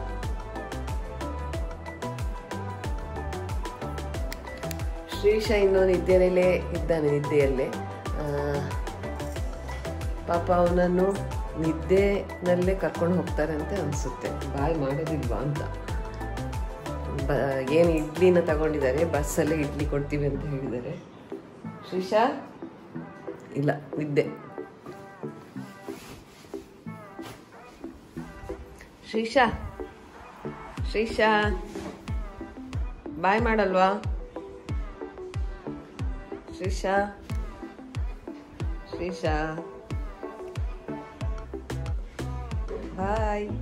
ಶ್ರೀಶ ಇನ್ನೂ ನಿದ್ದೆಯಲ್ಲೇ ಇದ್ದಾನೆ ನಿದ್ದೆಯಲ್ಲೇ ಆ, ಪಾಪ ಅವನನ್ನು ನಿದ್ದೆನಲ್ಲೇ ಕರ್ಕೊಂಡು ಹೋಗ್ತಾರೆ ಅಂತ ಅನಿಸುತ್ತೆ ಬಾಯ್ ಮಾಡೋದಿಲ್ವಾ ಅಂತ ಬ ಏನು ಇಡ್ಲಿನ ತಗೊಂಡಿದ್ದಾರೆ ಬಸ್ಸಲ್ಲೇ ಇಡ್ಲಿ ಕೊಡ್ತೀವಿ ಅಂತ ಹೇಳಿದ್ದಾರೆ ಶ್ರೀಶಾ ಇಲ್ಲ ನಿದ್ದೆ ಶ್ರೀಶಾ ಶ್ರೀಶಾ ಬಾಯ್ ಮಾಡಲ್ವಾ ಶ್ರೀಶಾ ಶ್ರೀಶಾ ಬಾಯ್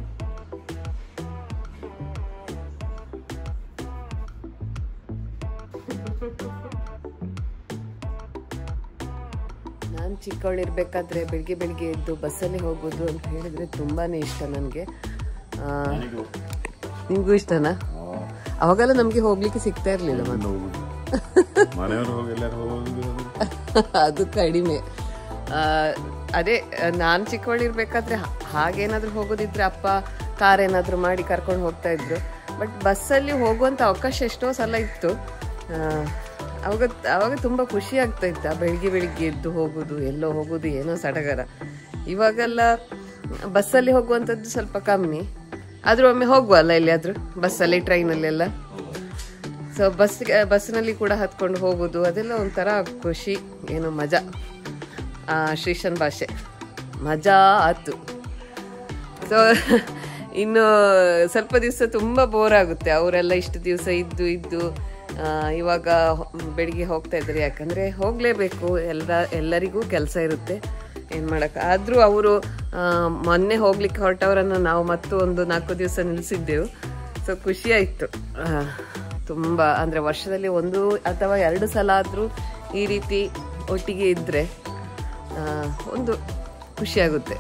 ನಾನು ಚಿಕ್ಕವಳಿರ್ಬೇಕಾದ್ರೆ ಬೆಳಿಗ್ಗೆ ಬೆಳಿಗ್ಗೆ ಎದ್ದು ಬಸ್ಸಲ್ಲಿ ಹೋಗೋದು ಅಂತ ಹೇಳಿದ್ರೆ ತುಂಬಾನೇ ಇಷ್ಟ ನನಗೆ
ನನಗೂ
ನಿಮಗೂ ಇಷ್ಟನಾ ಅವಾಗೆಲ್ಲ ನಮಗೆ ಹೋಗ್ಲಿಕ್ಕೆ ಸಿಗ್ತಾ ಇರ್ಲಿಲ್ಲ ಮತ್ತೆ
ಹೋಗುದು ಮನೆಯವರು ಹೋಗಿ ಎಲ್ಲರೂ ಹೋಗುದು
ಅದು ಕಡಿಮೆ ಆ, ಅದೇ ನಾನು ಚಿಕ್ಕವಳಿರ್ಬೇಕಾದ್ರೆ ಹಾ- ಹಾಗೇನಾದ್ರೂ ಹೋಗೋದಿದ್ರೆ ಅಪ್ಪ ಕಾರ್ ಏನಾದ್ರೂ ಮಾಡಿ ಕರ್ಕೊಂಡು ಹೋಗ್ತಾ ಇದ್ರು ಬಟ್ ಬಸ್ಸಲ್ಲಿ ಹೋಗುವಂತ ಅವಕಾಶ ಎಷ್ಟೋ ಸಲ ಇತ್ತು ಆ, ಅವಾಗ ಅವಾಗ ತುಂಬಾ ಖುಷಿ ಆಗ್ತಾ ಇತ್ತು ಆ ಬೆಳಿಗ್ಗೆ ಬೆಳಿಗ್ಗೆ ಎದ್ದು ಹೋಗುದು ಎಲ್ಲೋ ಹೋಗುದು ಏನೋ ಸಡಗರ ಇವಾಗೆಲ್ಲ ಬಸ್ಸಲ್ಲಿ ಹೋಗುವಂಥದ್ದು ಸ್ವಲ್ಪ ಕಮ್ಮಿ ಆದ್ರೂ ಒಮ್ಮೆ ಹೋಗುವಲ್ಲ ಎಲ್ಲಿಯಾದ್ರೂ ಬಸ್ಸಲ್ಲಿ ಟ್ರೈನಲ್ಲೆಲ್ಲ ಸೊ ಬಸ್ ಬಸ್ನಲ್ಲಿ ಕೂಡ ಹತ್ಕೊಂಡು ಹೋಗೋದು ಅದೆಲ್ಲ ಒಂಥರ ಖುಷಿ ಏನು ಮಜಾ ಆ, ಶ್ರೀಶನ್ ಭಾಷೆ ಮಜಾ ಆತು ಸೊ ಇನ್ನು ಸ್ವಲ್ಪ ದಿವಸ ತುಂಬ ಬೋರ್ ಆಗುತ್ತೆ ಅವರೆಲ್ಲ ಇಷ್ಟು ದಿವಸ ಇದ್ದು ಇದ್ದು ಆ, ಇವಾಗ ಹೊ- ಬೆಳಿಗ್ಗೆ ಹೋಗ್ತಾ ಇದ್ದಾರೆ ಯಾಕಂದರೆ ಹೋಗಲೇಬೇಕು ಎಲ್ಲ ಎಲ್ಲರಿಗೂ ಕೆಲಸ ಇರುತ್ತೆ ಏನು ಮಾಡೋಕ್ಕೆ ಆದರೂ ಅವರು ಮೊನ್ನೆ ಹೋಗ್ಲಿಕ್ಕೆ ಹೊರಟವರನ್ನು ನಾವು ಮತ್ತು ಒಂದು ನಾಲ್ಕು ದಿವಸ ನಿಲ್ಲಿಸಿದ್ದೆವು ಸೊ ಖುಷಿ ಆಯಿತು ತುಂಬ ಅಂದರೆ ವರ್ಷದಲ್ಲಿ ಒಂದು ಅಥವಾ ಎರಡು ಸಲ ಆದರೂ ಈ ರೀತಿ ಒಟ್ಟಿಗೆ ಇದ್ದರೆ ಒಂದು ಖುಷಿಯಾಗುತ್ತೆ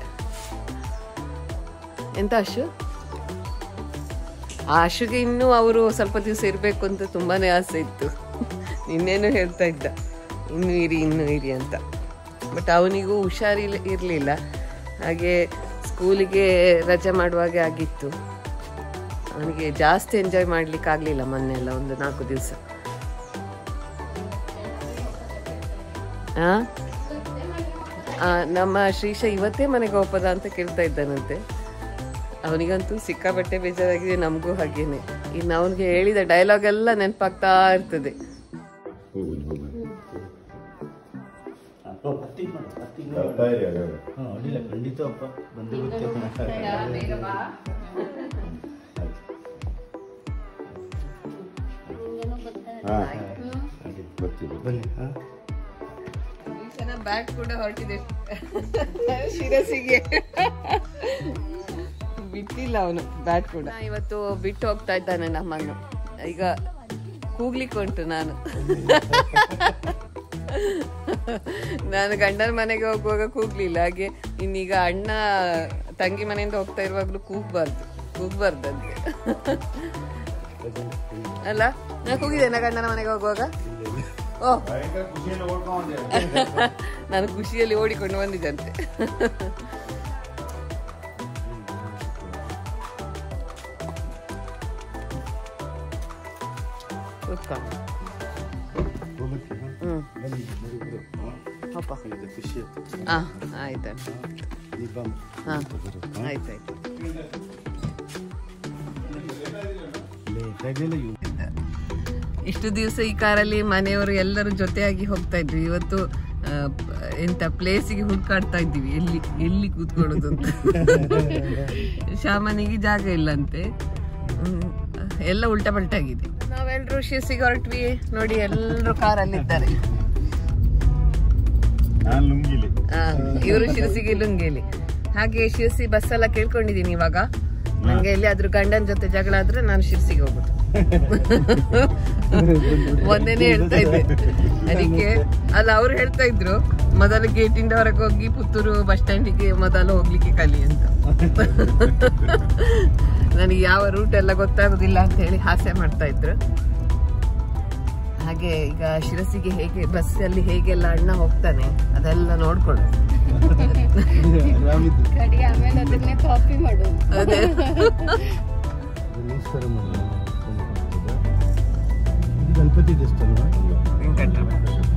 ಎಂತ ಅಶು ಆ ಅಶುಗೆ ಇನ್ನೂ ಅವರು ಸ್ವಲ್ಪ ದಿವಸ ಇರಬೇಕು ಅಂತ ತುಂಬಾನೇ ಆಸೆ ಇತ್ತು ನಿನ್ನೇನು ಹೇಳ್ತಾ ಇದ್ದ ಇನ್ನು ಇರಿ ಇನ್ನು ಇರಿ ಅಂತ ಬಟ್ ಅವನಿಗೂ ಹುಷಾರಿಲ್ಲ ಇರಲಿಲ್ಲ ಹಾಗೆ ಸ್ಕೂಲಿಗೆ ರಜೆ ಮಾಡುವಾಗೆ ಆಗಿತ್ತು ಅವನಿಗೆ ಜಾಸ್ತಿ ಎಂಜಾಯ್ ಮಾಡ್ಲಿಕ್ಕೆ ಆಗಲಿಲ್ಲ ಮೊನ್ನೆ ಎಲ್ಲ ಒಂದು ನಾಲ್ಕು ದಿವಸ ಆ ಆ, ನಮ್ಮ ಶ್ರೀಶ ಇವತ್ತೇ ಮನೆಗೆ ಹೋಗ್ಬೋದಾ ಅಂತ ಕೇಳ್ತಾ ಇದ್ದಾನಂತೆ ಅವನಿಗಂತೂ ಸಿಕ್ಕಾಪಟ್ಟೆ ಬೇಜಾರಾಗಿದೆ ನಮಗೂ ಹಾಗೇನೆ ಇನ್ನು ಅವನಿಗೆ ಹೇಳಿದ ಡೈಲಾಗ್ ಎಲ್ಲ ನೆನಪಾಗ್ತಾ ಇರ್ತದೆ
ಹೋಗುದು ಹೋಗುದು ಬರ್ತಾ ಇರಿ ಹಾಗಾದ್ರೆ
ಅಡ್ಡಿಲ್ಲ ಖಂಡಿತ ಅಪ್ಪ ಬಂದು ಗೊತ್ತೇ
ಹಾ ಬರ್ತೀವಿ
ಬನ್ನಿ ಹಾ
ಬ್ಯಾಗ್ ಕೂಡ ಹೊರಟಿದೆ ಶಿರಸಿಗೆ ಬಿಟ್ಟಿಲ್ಲ ಅವನು ಬ್ಯಾಗ್ ಕೂಡ ಇವತ್ತು ಬಿಟ್ಟು ಹೋಗ್ತಾ ಇದ್ದಾನೆ ನಮ್ಮನ್ನು ಈಗ ಕೂಗ್ಲಿಕ್ಕೆ ಉಂಟು ನಾನು ನಾನು ಗಂಡನ ಮನೆಗೆ ಹೋಗುವಾಗ ಕೂಗ್ಲಿಲ್ಲ ಹಾಗೆ ಇನ್ನೀಗ ಅಣ್ಣ ತಂಗಿ ಮನೆಯಿಂದ ಹೋಗ್ತಾ ಇರುವಾಗಲೂ ಕೂಗ್ಬಾರ್ದು ಕೂಗ್ಬಾರ್ದಂತೆ ಅಲ್ಲ ನಾ ಕೂಗಿದ್ದೇನೆ ಗಂಡನ ಮನೆಗೆ ಹೋಗುವಾಗ ಓ
ಭಯಂಕರ ಖುಷಿಯನ್ನು ಓಡ್ಕೊಂಡೆ
ನಾನು ಖುಷಿಯಲ್ಲಿ ಓಡಿಕೊಂಡು ಬಂದಿದ್ದಂತೆ ಕೂತ್ಕೊಂಡು
ಹೋಗ್ಲಿಕ್ಕೆ ಹಾ?
ಹ್ಮ್
ಬನ್ನಿ ಬರೀ ಹಾ
ಅಪ್ಪ
ಇದು ಖುಷಿ ಆಯ್ತು
ಹಾ ಆಯ್ತು
ದೀಪ
ಹಾ ಆಯ್ತಾಯ್ತು
ಲೇಟಾಗೆಲ್ಲ ಇವು
ಇಷ್ಟು ದಿವಸ ಈ ಕಾರಲ್ಲಿ ಮನೆಯವರು ಎಲ್ಲರೂ ಜೊತೆಯಾಗಿ ಹೋಗ್ತಾ ಇದ್ವಿ ಇವತ್ತು ಆ, ಪ- ಎಂತ ಪ್ಲೇಸಿಗೆ ಹುಡುಕಾಡ್ತಾ ಇದ್ದೀವಿ ಎಲ್ಲಿ ಎಲ್ಲಿ ಕೂತ್ಕೊಳ್ಳೋದು ಅಂತ ಶಾಮನಿಗೆ ಜಾಗ ಇಲ್ಲಂತೆ ಹ್ಮ್, ಎಲ್ಲ ಉಲ್ಟಾ ಪಲ್ಟಾ ಆಗಿದೆ ನಾವೆಲ್ಲರೂ ಶಿರ್ಸಿಗೆ ಹೊರಟ್ವಿ ನೋಡಿ ಎಲ್ಲರೂ ಕಾರಲ್ಲಿದ್ದಾರೆ
ನಾನು ಲುಂಗಿಲಿ
ಇವರು ಶಿರಸಿಗೆ ಲುಂಗೇಲಿ ಹಾಗೆ ಶಿರಸಿ ಬಸ್ ಎಲ್ಲ ಕೇಳ್ಕೊಂಡಿದೀನಿ ಇವಾಗ ನಂಗೆ ಎಲ್ಲಿಯಾದ್ರೂ ಗಂಡನ ಜೊತೆ ಜಗಳ ಆದ್ರೆ ನಾನು ಶಿರಸಿಗೆ ಹೋಗುದು ಒಂದೇನೆ ಹೇಳ್ತಾ ಇದ್ದೆ ಅದಕ್ಕೆ ಅಲ್ಲ ಅವ್ರು ಹೇಳ್ತಾ ಇದ್ರು ಮೊದಲು ಗೇಟಿಂದ ಹೊರಗೆ ಹೋಗಿ ಪುತ್ತೂರು ಬಸ್ ಸ್ಟ್ಯಾಂಡಿಗೆ ಮೊದಲು ಹೋಗ್ಲಿಕ್ಕೆ ಕಲಿ ಅಂತ ನನಗೆ ಯಾವ ರೂಟ್ ಎಲ್ಲ ಗೊತ್ತಾಗುದಿಲ್ಲ ಅಂತ ಹೇಳಿ ಹಾಸ್ಯ ಮಾಡ್ತಾ ಇದ್ರು ಹಾಗೆ ಈಗ ಶಿರಸಿಗೆ ಹೇಗೆ ಬಸ್ಸಲ್ಲಿ ಹೇಗೆಲ್ಲ ಅಣ್ಣ ಹೋಗ್ತಾನೆ ಅದೆಲ್ಲ ನೋಡ್ಕೊಂಡು
ಆರಾಮಿದ್ದು
ಕಡೆಗೆ ಆಮೇಲೆ ಅದನ್ನೇ ಕಾಪಿ ಮಾಡೋದು
ಅದೇ
ಇದು ನಮಸ್ಕಾರ ಮಾಡೋಣ ಇದು ಗಣಪತಿ ದೇವಸ್ಥಾನ
ವೆಂಕಟರಮಣ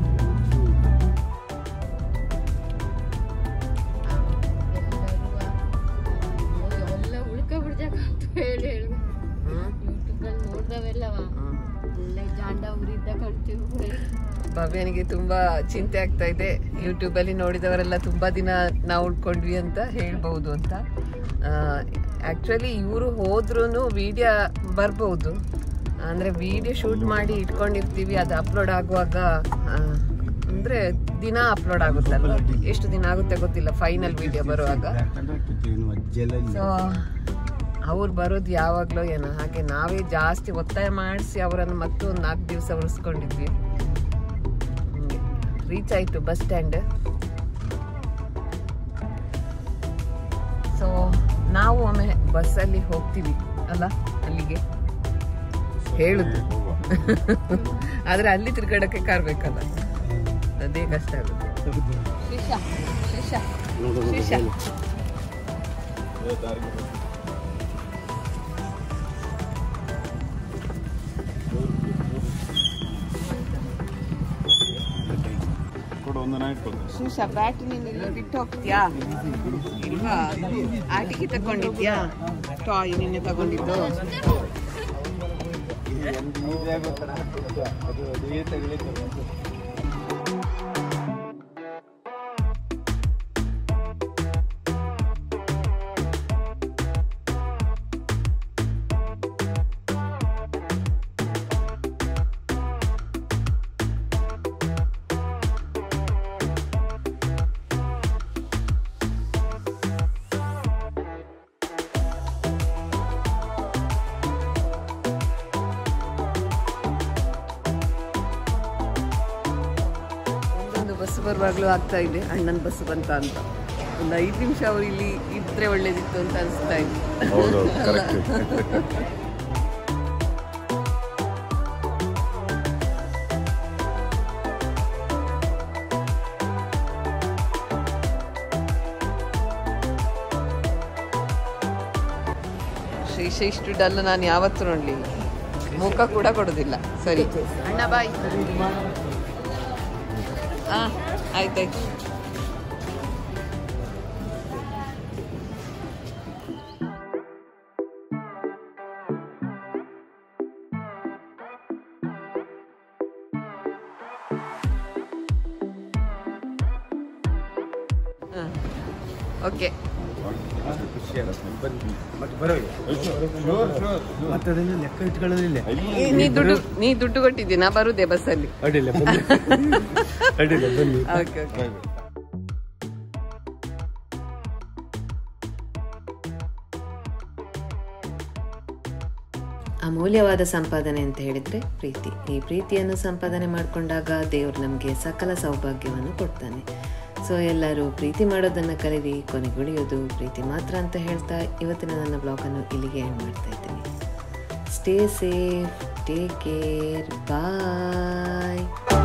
ಎಲ್ಲ ಉಳ್ಕ ಬಿಡ್ಬೇಕಂತ ಹೇಳಿ ಹೇಳಿ
ಹ್ಮ್
ಯೂಟ್ಯೂಬಲ್ಲಿ ನೋಡ್ದವೆಲ್ಲವ
ಹ್ಮ್
ಒಳ್ಳೆ ಜಾಂಡ ಉರಿದ್ದ ಕಾಣ್ತೀವಿ
ಭವ್ಯನಿಗೆ ತುಂಬಾ ಚಿಂತೆ ಆಗ್ತಾ ಇದೆ ಯೂಟ್ಯೂಬ್ ಅಲ್ಲಿ ನೋಡಿದವರೆಲ್ಲ ತುಂಬಾ ದಿನ ನಾವು ಉಳ್ಕೊಂಡ್ವಿ ಅಂತ ಹೇಳ್ಬಹುದು ಅಂತ ಆಕ್ಚುಲಿ ಇವರು ಹೋದ್ರೂ ವಿಡಿಯೋ ಬರ್ಬೋದು ಅಂದ್ರೆ ವಿಡಿಯೋ ಶೂಟ್ ಮಾಡಿ ಇಟ್ಕೊಂಡಿರ್ತೀವಿ ಅದು ಅಪ್ಲೋಡ್ ಆಗುವಾಗ ಆ, ಅಂದ್ರೆ ದಿನ ಅಪ್ಲೋಡ್ ಆಗುತ್ತಲ್ಲ ಎಷ್ಟು ದಿನ ಆಗುತ್ತೆ ಗೊತ್ತಿಲ್ಲ ಫೈನಲ್ ವಿಡಿಯೋ ಬರುವಾಗ
ಏನು ಅಜ್ಜೆಲ್ಲ ಇಲ್ಲ
ಸೊ ಅವ್ರು ಬರೋದು ಯಾವಾಗ್ಲೋ ಏನೋ ಹಾಗೆ ನಾವೇ ಜಾಸ್ತಿ ಒತ್ತಾಯ ಮಾಡಿಸಿ ಅವರನ್ನು ಮತ್ತೆ ಒಂದು ನಾಲ್ಕು ದಿವಸ ಉಳಿಸ್ಕೊಂಡಿದ್ವಿ ರೀಚ್ ಆಯ್ತು ಬಸ್ ಸ್ಟ್ಯಾಂಡ್ ಸೊ ನಾವು ಒಮ್ಮೆ ಬಸ್ಸಲ್ಲಿ ಹೋಗ್ತೀವಿ ಅಲ್ಲ ಅಲ್ಲಿಗೆ ಹೇಳುದು ಆದ್ರೆ ಅಲ್ಲಿ ತಿರ್ಗಾಡಕ್ಕೆ ಕಾರ್ ಬೇಕಲ್ಲ ಅದೇ ಕಷ್ಟ ಆಗುತ್ತೆ ಶಿಶ ಶಿಶ ಶಿಶ
ಕೊಡು ಒಂದು ನೈಟ್ ಕೊಡು
ಶೂಷ ಬ್ಯಾಟ್ ನೀನು ಇಲ್ಲಿ ಬಿಟ್ಟು ಹೋಗ್ತೀಯಾ ಇಲ್ವಾ ಆಟಿಕೆ ತಗೊಂಡಿದ್ಯಾ ಟಾಯ್ ನಿನ್ನೆ ತಗೊಂಡಿದ್ದು ಒಂದೊಂದು ಬಸ್ ಬರುವಾಗಲೂ ಆಗ್ತಾ ಇದೆ ಅಣ್ಣನ ಬಸ್ ಬಂತ ಅಂತ ಒಂದು ಐದು ನಿಮಿಷ ಅವ್ರು ಇಲ್ಲಿ ಇದ್ರೆ ಒಳ್ಳೇದಿತ್ತು ಅಂತ ಅನಿಸ್ತಾ ಇದೆ
ಹೌದೌದು
ಅಲ್ಲ?
ಕರೆಕ್ಟ್
ಶ್ರೀ ಶ್ರೀ ಇಷ್ಟು ಡಲ್ ನಾನು ಯಾವತ್ತೂ ನೋಡ್ಲಿ ಮುಖ ಕೂಡ ಕೊಡೋದಿಲ್ಲ ಸರಿ ಅಣ್ಣ ಬಾಯ್ ಹಾ ಆಯ್ತಾಯ್ತು ಓಕೆ
ಮತ್ತೆ ಅದನ್ನ ಲೆಕ್ಕ ಇಟ್ಕೊಳ್ಳೋದಿಲ್ಲ
ನೀ ದುಡ್ಡು ನೀ ದುಡ್ಡು ಕೊಟ್ಟಿದ್ದಿ ನಾ ಬರುದೇ ಬಸ್ಸಲ್ಲಿ
ಅಡ್ಡಿಲ್ಲ ಬನ್ನಿ ಅಡ್ಡಿಲ್ಲ ಬನ್ನಿ
ಓಕೆ ಓಕೆ ಅಮೂಲ್ಯವಾದ ಸಂಪಾದನೆ ಅಂತ ಹೇಳಿದ್ರೆ ಪ್ರೀತಿ ಈ ಪ್ರೀತಿಯನ್ನು ಸಂಪಾದನೆ ಮಾಡಿಕೊಂಡಾಗ ದೇವರು ನಮಗೆ ಸಕಲ ಸೌಭಾಗ್ಯವನ್ನು ಕೊಡ್ತಾನೆ ಸೊ ಎಲ್ಲರೂ ಪ್ರೀತಿ ಮಾಡೋದನ್ನು ಕಲಿರಿ ಕೊನೆಗುಳಿಯೋದು ಪ್ರೀತಿ ಮಾತ್ರ ಅಂತ ಹೇಳ್ತಾ ಇವತ್ತಿನ ನನ್ನ ಬ್ಲಾಗನ್ನು ಇಲ್ಲಿಗೆ ಎಂಡ್ ಮಾಡ್ತಾ ಇದ್ದೀನಿ ಸ್ಟೇ ಸೇಫ್ ಟೇಕ್ ಕೇರ್ ಬಾಯ್